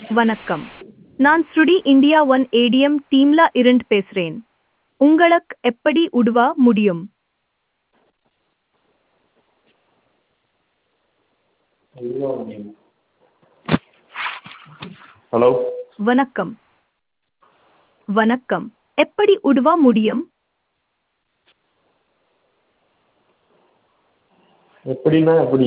வணக்கம் நான் ஸ்ருடி இந்தியா ஒன் ஏடிஎம் டீம்ல இருந்து பேசுறேன் உங்களுக்கு எப்படி உதவ முடியும் ஹலோ வணக்கம் வணக்கம் எப்படி உதவ முடியும் எப்படின்னா எப்படி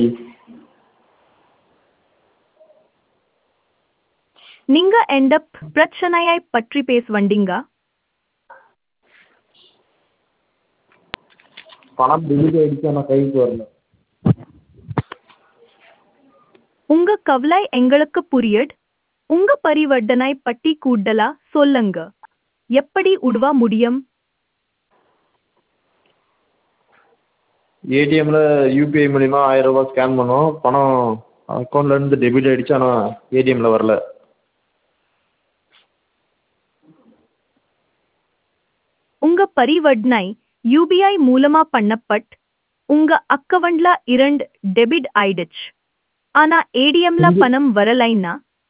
நீங்க எந்த பிரச்சனையை பற்றி பேச வந்தீங்க பணம் டெலிவரி ஆயிடுச்சு ஆனால் கைக்கு வரல உங்க கவலை எங்களுக்கு புரியுது உங்க பரிவர்த்தனை பற்றி கூடுதலா சொல்லுங்க எப்படி உதவ முடியும் ஏடிஎம்ல யூபிஐ மூலிமா ஆயிரம் ரூபாய் ஸ்கேன் பண்ணோம் பணம் அக்கௌண்ட்ல இருந்து டெபிட் ஆயிடுச்சு ஆனால் ஏடிஎம்ல வரல உங்க பரிவர்த்தனை யூபிஐ மூலமா பண்ணப்பட் உங்க அக்கவுண்ட்ல இரண்டு டெபிட் ஆயிடுச்சு ஆனா ஏடிஎம்ல இங்க- பணம் வரலைன்னா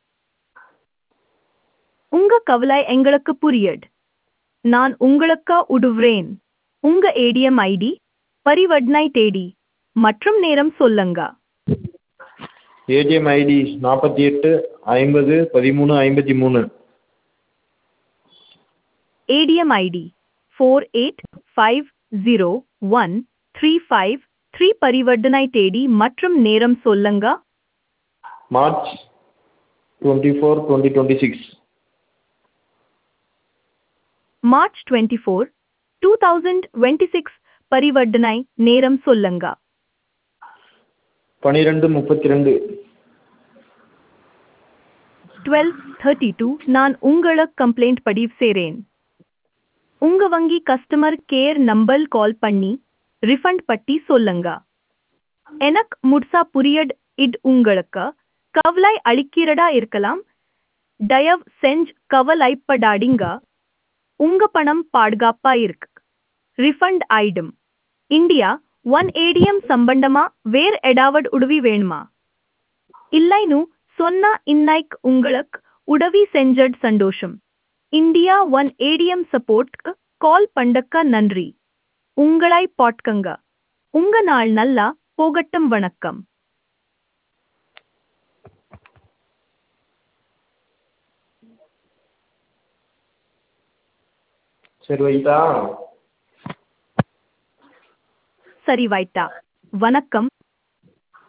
உங்க கவலை எங்களுக்கு புரியுது நான் உங்களுக்கு உதவுறேன் உங்க ஏடிஎம் ஐடி பரிவர்த்தனை தேதி மற்றும் நேரம் சொல்லுங்க ஏடிஎம் ஐடி நாற்பத்தி எட்டு ஐம்பது பதிமூணு ஐம்பத்தி மூணு ADM ID four eight five zero one three five three பரிவர்த்தனை தேதி மற்றும் நேரம் சொல்லுங்க March twenty four twenty twenty six March twenty four two thousand twenty six பரிவர்த்தனை நேரம் சொல்லுங்க பன்னிரெண்டு முப்பத்தி ரெண்டு டுவெல் தேர்ட்டி டூ நான் உங்களுக்கு கம்ப்ளைண்ட் பதிவு செய்றேன் உங்க வங்கி கஸ்டமர் கேர் நம்பர் கால் பண்ணி ரிஃபண்ட் பற்றி சொல்லுங்க எனக்கு முழுசா புரியட் இது உங்களுக்கு கவலை அளிக்கிறதா இருக்கலாம் தயவு செஞ்சு கவலைப்படாதீங்க உங்க பணம் பாதுகாப்பா இருக்கு ரிஃபண்ட் ஆயிடும் இந்தியா ஒன் ஏடிஎம் சம்பந்தமா வேற ஏதாவது உதவி வேணுமா இல்லைன்னு சொன்னா இன்னைக்கு உங்களுக்கு உதவி செஞ்சது சந்தோஷம் இந்தியா ஒன் ஏடிஎம் சப்போர்ட்க்கு கால் பண்ணக்க நன்றி உங்களை பாட்கங்க உங்க நாள் நல்லா போகட்டும் வணக்கம் சரி வைட்டா சரி வைட்டா வணக்கம்